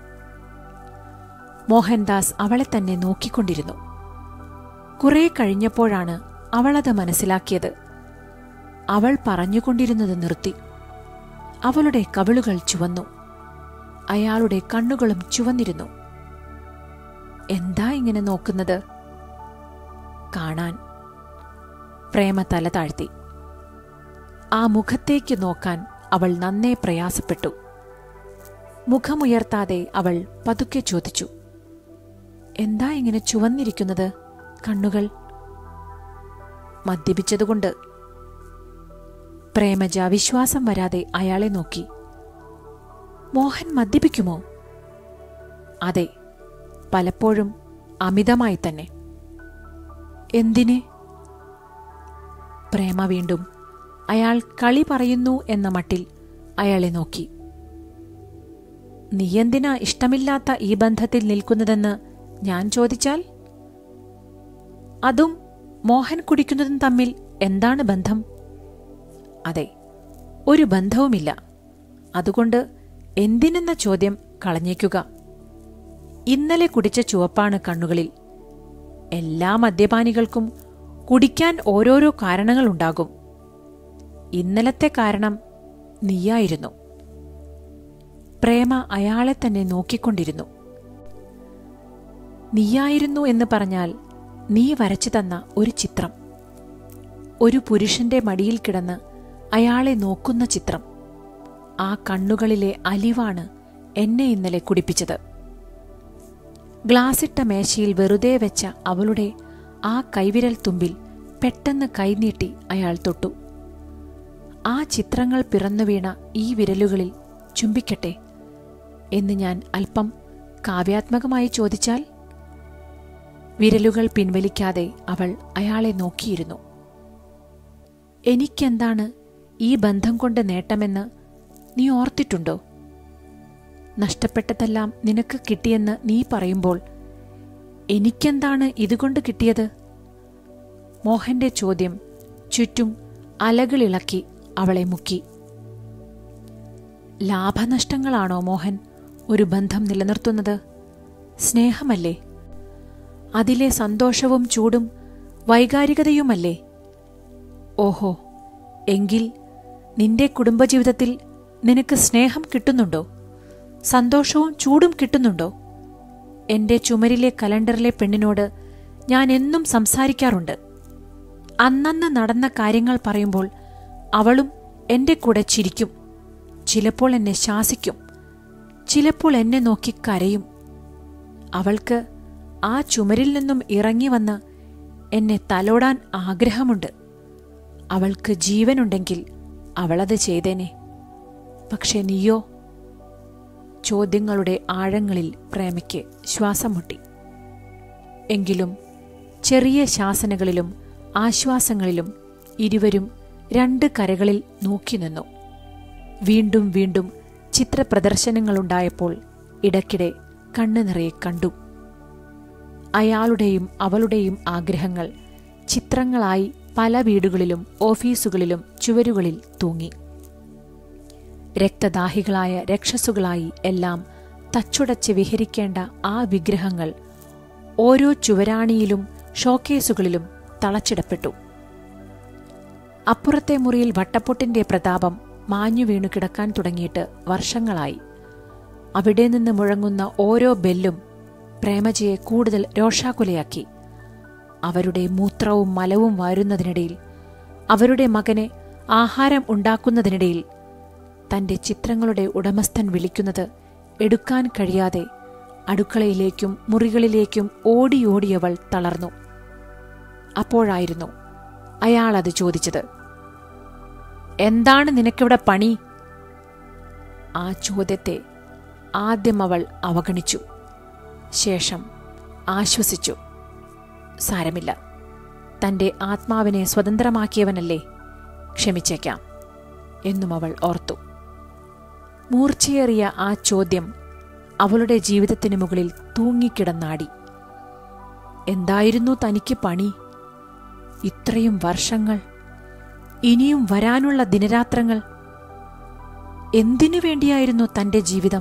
മോഹൻദാസ് അവളെ തന്നെ നോക്കിക്കൊണ്ടിരുന്നു കുറെ കഴിഞ്ഞപ്പോഴാണ് അവളത് മനസ്സിലാക്കിയത് അവൾ പറഞ്ഞുകൊണ്ടിരുന്നത് നിർത്തി അവളുടെ കവിളുകൾ ചുവന്നു അയാളുടെ കണ്ണുകളും ചുവന്നിരുന്നു എന്താ ഇങ്ങനെ നോക്കുന്നത് കാണാൻ പ്രേമ തല താഴ്ത്തി ആ മുഖത്തേക്ക് നോക്കാൻ അവൾ നന്നേ പ്രയാസപ്പെട്ടു മുഖമുയർത്താതെ അവൾ പതുക്കെ ചോദിച്ചു എന്താ ഇങ്ങനെ ചുവന്നിരിക്കുന്നത് കണ്ണുകൾ മദ്യപിച്ചതുകൊണ്ട് പ്രേമജ വിശ്വാസം വരാതെ അയാളെ നോക്കി മോഹൻ മദ്യപിക്കുമോ അതെ പലപ്പോഴും അമിതമായി തന്നെ എന്തിന് പ്രേമ വീണ്ടും അയാൾ കളി പറയുന്നു എന്ന മട്ടിൽ അയാളെ നോക്കി നീയെന്തിനാ ഇഷ്ടമില്ലാത്ത ഈ ബന്ധത്തിൽ നിൽക്കുന്നതെന്ന് ഞാൻ ചോദിച്ചാൽ അതും മോഹൻ കുടിക്കുന്നതും തമ്മിൽ എന്താണ് ബന്ധം അതെ ഒരു ബന്ധവുമില്ല അതുകൊണ്ട് എന്തിനെന്ന ചോദ്യം കളഞ്ഞേക്കുക ഇന്നലെ കുടിച്ച ചുവപ്പാണ് കണ്ണുകളിൽ എല്ലാ മദ്യപാനികൾക്കും കുടിക്കാൻ ഓരോരോ കാരണങ്ങളുണ്ടാകും ഇന്നലത്തെ കാരണം നീയായിരുന്നു പ്രേമ അയാളെ തന്നെ നോക്കിക്കൊണ്ടിരുന്നു നീയായിരുന്നു എന്ന് പറഞ്ഞാൽ നീ വരച്ചു തന്ന ഒരു ചിത്രം ഒരു പുരുഷന്റെ മടിയിൽ കിടന്ന് അയാളെ നോക്കുന്ന ചിത്രം ആ കണ്ണുകളിലെ അലിവാണ് എന്നെ ഇന്നലെ കുടിപ്പിച്ചത് ഗ്ലാസിട്ട മേശയിൽ വെറുതെ വെച്ച അവളുടെ ആ കൈവിരൽ തുമ്പിൽ പെട്ടെന്ന് കൈനീട്ടി അയാൾ തൊട്ടു ആ ചിത്രങ്ങൾ പിറന്നു വീണ ഈ വിരലുകളിൽ ചുംബിക്കട്ടെ എന്ന് ഞാൻ അല്പം കാവ്യാത്മകമായി ചോദിച്ചാൽ വിരലുകൾ പിൻവലിക്കാതെ അവൾ അയാളെ നോക്കിയിരുന്നു എനിക്കെന്താണ് ഈ ബന്ധം കൊണ്ട് നേട്ടമെന്ന് നീ ഓർത്തിട്ടുണ്ടോ നഷ്ടപ്പെട്ടതെല്ലാം നിനക്ക് കിട്ടിയെന്ന് നീ പറയുമ്പോൾ എനിക്കെന്താണ് ഇതുകൊണ്ട് കിട്ടിയത് മോഹന്റെ ചോദ്യം ചുറ്റും അലകളിളക്കി അവളെ മുക്കി ലാഭനഷ്ടങ്ങളാണോ മോഹൻ ഒരു ബന്ധം നിലനിർത്തുന്നത് സ്നേഹമല്ലേ അതിലെ സന്തോഷവും ചൂടും വൈകാരികതയുമല്ലേ ഓഹോ എങ്കിൽ നിന്റെ കുടുംബജീവിതത്തിൽ നിനക്ക് സ്നേഹം കിട്ടുന്നുണ്ടോ സന്തോഷവും ചൂടും കിട്ടുന്നുണ്ടോ എന്റെ ചുമരിലെ കലണ്ടറിലെ പെണ്ണിനോട് ഞാൻ എന്നും സംസാരിക്കാറുണ്ട് അന്നന്ന് നടന്ന കാര്യങ്ങൾ പറയുമ്പോൾ അവളും എന്റെ കൂടെ ചിരിക്കും ചിലപ്പോൾ എന്നെ ശാസിക്കും ചിലപ്പോൾ എന്നെ നോക്കി കരയും അവൾക്ക് ആ ചുമരിൽ നിന്നും ഇറങ്ങി വന്ന് എന്നെ തലോടാൻ ആഗ്രഹമുണ്ട് അവൾക്ക് ജീവനുണ്ടെങ്കിൽ അവളത് ചെയ്തേനെ പക്ഷെ നീയോ ചോദ്യങ്ങളുടെ ആഴങ്ങളിൽ പ്രേമയ്ക്ക് ശ്വാസം മുട്ടി എങ്കിലും ചെറിയ ശാസനകളിലും ആശ്വാസങ്ങളിലും ഇരുവരും രണ്ട് കരകളിൽ നോക്കി നിന്നു വീണ്ടും വീണ്ടും ചിത്രപ്രദർശനങ്ങളുണ്ടായപ്പോൾ ഇടയ്ക്കിടെ കണ്ണു നിറയെ കണ്ടു അയാളുടെയും അവളുടെയും ആഗ്രഹങ്ങൾ ചിത്രങ്ങളായി പല വീടുകളിലും ഓഫീസുകളിലും ചുവരുകളിൽ തൂങ്ങി രക്തദാഹികളായ രക്ഷസുകളായി എല്ലാം തച്ചുടച്ച് വിഹരിക്കേണ്ട ആ വിഗ്രഹങ്ങൾ ഓരോ ചുവരാണിയിലും ഷോക്കേസുകളിലും തളച്ചിടപ്പെട്ടു അപ്പുറത്തെ മുറിയിൽ വട്ടപ്പൊട്ടിന്റെ പ്രതാപം മാഞ്ഞു വീണു കിടക്കാൻ തുടങ്ങിയിട്ട് വർഷങ്ങളായി അവിടെ നിന്ന് മുഴങ്ങുന്ന ഓരോ ബെല്ലും പ്രേമജയെ കൂടുതൽ രോഷാകുലയാക്കി അവരുടെ മൂത്രവും മലവും വാരുന്നതിനിടയിൽ അവരുടെ മകനെ ആഹാരം ഉണ്ടാക്കുന്നതിനിടയിൽ തന്റെ ചിത്രങ്ങളുടെ ഉടമസ്ഥൻ വിളിക്കുന്നത് എടുക്കാൻ കഴിയാതെ അടുക്കളയിലേക്കും മുറികളിലേക്കും ഓടിയോടിയവൾ തളർന്നു അപ്പോഴായിരുന്നു അയാൾ അത് ചോദിച്ചത് എന്താണ് നിനക്കിവിടെ പണി ആ ചോദ്യത്തെ ആദ്യം അവൾ അവഗണിച്ചു ശേഷം ആശ്വസിച്ചു സാരമില്ല തന്റെ ആത്മാവിനെ സ്വതന്ത്രമാക്കിയവനല്ലേ ക്ഷമിച്ചേക്കാം എന്നും അവൾ ഓർത്തു മൂർച്ചയേറിയ ആ ചോദ്യം അവളുടെ ജീവിതത്തിനു മുകളിൽ തൂങ്ങിക്കിടന്നാടി എന്തായിരുന്നു തനിക്ക് പണി ഇത്രയും വർഷങ്ങൾ ഇനിയും വരാനുള്ള ദിനരാത്രങ്ങൾ എന്തിനു വേണ്ടിയായിരുന്നു തന്റെ ജീവിതം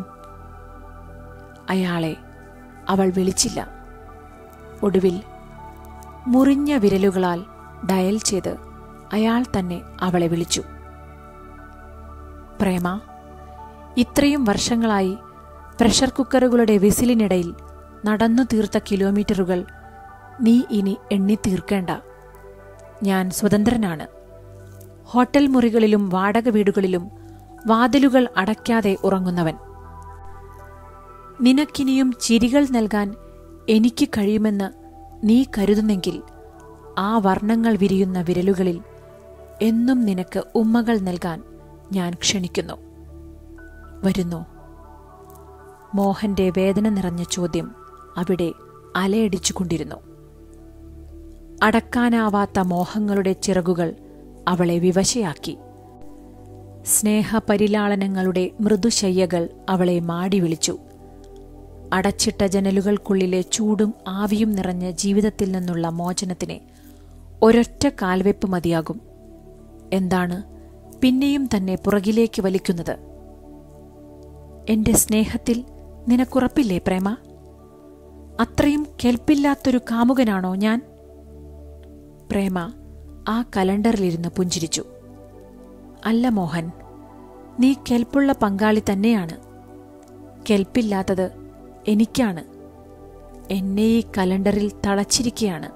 അയാളെ അവൾ വിളിച്ചില്ല ഒടുവിൽ മുറിഞ്ഞ വിരലുകളാൽ ഡയൽ ചെയ്ത് അയാൾ തന്നെ അവളെ വിളിച്ചു പ്രേമ ഇത്രയും വർഷങ്ങളായി പ്രഷർ കുക്കറുകളുടെ വിസിലിനിടയിൽ നടന്നു തീർത്ത കിലോമീറ്ററുകൾ നീ ഇനി എണ്ണി തീർക്കേണ്ട ഞാൻ സ്വതന്ത്രനാണ് ഹോട്ടൽ മുറികളിലും വാടക വീടുകളിലും വാതിലുകൾ അടയ്ക്കാതെ ഉറങ്ങുന്നവൻ നിനക്കിനിയും ചിരികൾ നൽകാൻ എനിക്ക് കഴിയുമെന്ന് നീ കരുതുന്നെങ്കിൽ ആ വർണ്ണങ്ങൾ വിരിയുന്ന വിരലുകളിൽ എന്നും നിനക്ക് ഉമ്മകൾ നൽകാൻ ഞാൻ ക്ഷണിക്കുന്നു വരുന്നു മോഹന്റെ വേദന നിറഞ്ഞ ചോദ്യം അവിടെ അലയടിച്ചുകൊണ്ടിരുന്നു അടക്കാനാവാത്ത മോഹങ്ങളുടെ ചിറകുകൾ അവളെ വിവശയാക്കി സ്നേഹപരിലാളനങ്ങളുടെ മൃദുശയ്യകൾ അവളെ മാടി വിളിച്ചു അടച്ചിട്ട ജനലുകൾക്കുള്ളിലെ ചൂടും ആവിയും നിറഞ്ഞ ജീവിതത്തിൽ നിന്നുള്ള മോചനത്തിന് ഒരൊറ്റ കാൽവെപ്പ് മതിയാകും എന്താണ് പിന്നെയും തന്നെ പുറകിലേക്ക് വലിക്കുന്നത് എന്റെ സ്നേഹത്തിൽ നിനക്കുറപ്പില്ലേ പ്രേമ അത്രയും കെൽപ്പില്ലാത്തൊരു കാമുകനാണോ ഞാൻ പ്രേമ ആ കലണ്ടറിലിരുന്ന് പുഞ്ചിരിച്ചു അല്ല മോഹൻ നീ കെൽപ്പുള്ള പങ്കാളി തന്നെയാണ് കെൽപ്പില്ലാത്തത് എനിക്കാണ് എന്നെ ഈ കലണ്ടറിൽ തളച്ചിരിക്കുകയാണ്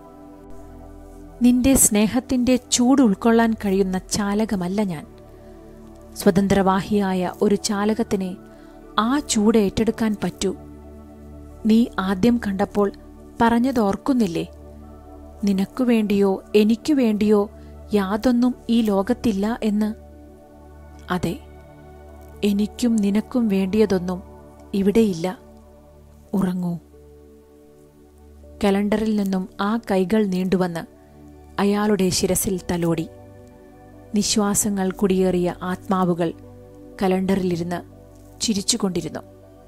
നിന്റെ സ്നേഹത്തിന്റെ ചൂട് ഉൾക്കൊള്ളാൻ കഴിയുന്ന ചാലകമല്ല ഞാൻ സ്വതന്ത്രവാഹിയായ ഒരു ചാലകത്തിനെ ആ ചൂട് ഏറ്റെടുക്കാൻ പറ്റൂ നീ ആദ്യം കണ്ടപ്പോൾ പറഞ്ഞതോർക്കുന്നില്ലേ നിനക്കു വേണ്ടിയോ എനിക്കു വേണ്ടിയോ യാതൊന്നും ഈ ലോകത്തില്ല എന്ന് അതെ എനിക്കും നിനക്കും വേണ്ടിയതൊന്നും ഇവിടെയില്ല ഉറങ്ങൂ കലണ്ടറിൽ നിന്നും ആ കൈകൾ നീണ്ടുവന്ന് അയാളുടെ ശിരസിൽ തലോടി നിശ്വാസങ്ങൾ കുടിയേറിയ ആത്മാവുകൾ കലണ്ടറിലിരുന്ന് ചിരിച്ചുകൊണ്ടിരുന്നു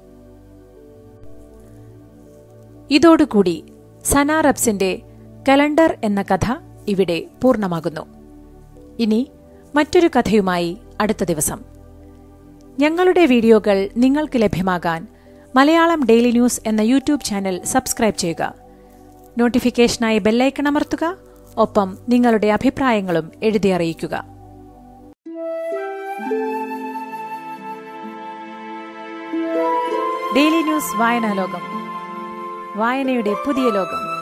ഇതോടുകൂടി സന റബ്സിന്റെ കലണ്ടർ എന്ന കഥ ഇവിടെ പൂർണ്ണമാകുന്നു ഇനി മറ്റൊരു കഥയുമായി അടുത്ത ദിവസം ഞങ്ങളുടെ വീഡിയോകൾ നിങ്ങൾക്ക് ലഭ്യമാകാൻ മലയാളം ഡെയിലി ന്യൂസ് എന്ന യൂട്യൂബ് ചാനൽ സബ്സ്ക്രൈബ് ചെയ്യുക നോട്ടിഫിക്കേഷനായി ബെല്ലൈക്കൺ അമർത്തുക ഒപ്പം നിങ്ങളുടെ അഭിപ്രായങ്ങളും എഴുതി അറിയിക്കുക ഡെയിലി ന്യൂസ് വായനാലോകം വായനയുടെ പുതിയ ലോകം